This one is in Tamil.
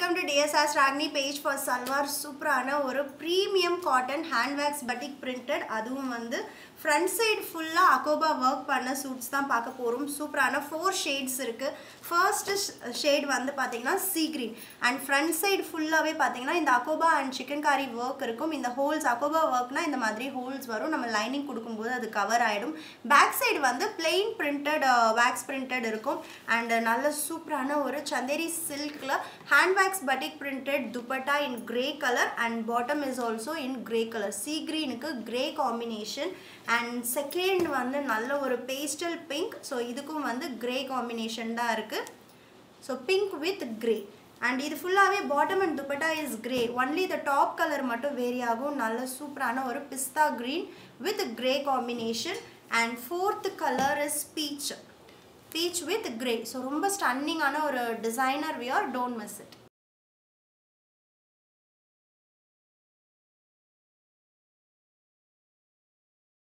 welcome to DSR Ragni page for salwar சூப்பரான ஒரு premium cotton handbags batik printed அதுவும் வந்து ஃப்ரண்ட் சைடு ஃபுல்லாக அகோபா ஒர்க் பண்ண சூட்ஸ் தான் பார்க்க போகிறோம் சூப்பரான ஃபோர் ஷேட்ஸ் இருக்குது ஃபர்ஸ்ட் ஷேட் வந்து பார்த்தீங்கன்னா sea green and front side ஃபுல்லாகவே பார்த்தீங்கன்னா இந்த அகோபா அண்ட் சிக்கன் காரி ஒர்க் இருக்கும் இந்த ஹோல்ஸ் அகோபா ஒர்க்னா இந்த மாதிரி ஹோல்ஸ் வரும் நம்ம லைனிங் கொடுக்கும்போது அது கவர் ஆகிடும் பேக் சைடு வந்து பிளெயின் பிரிண்டட் வேக்ஸ் பிரிண்டட் இருக்கும் அண்ட் நல்ல சூப்பரான ஒரு சந்தேரி சில்கில் handbags batik printed dupatta in grey colour and bottom is also in grey colour sea க்ரீனுக்கு கிரே காம்பினேஷன் அண்ட் செகண்ட் வந்து நல்ல ஒரு பேஸ்டல் பிங்க் ஸோ இதுக்கும் வந்து கிரே காம்பினேஷன் தான் இருக்குது so pink with grey and இது ஃபுல்லாகவே bottom and dupatta is grey only the top colour மட்டும் வேரி ஆகும் நல்ல சூப்பரான ஒரு pista green with grey combination and fourth colour is peach peach with grey so ரொம்ப ஸ்டன்னிங்கான ஒரு designer wear don't miss it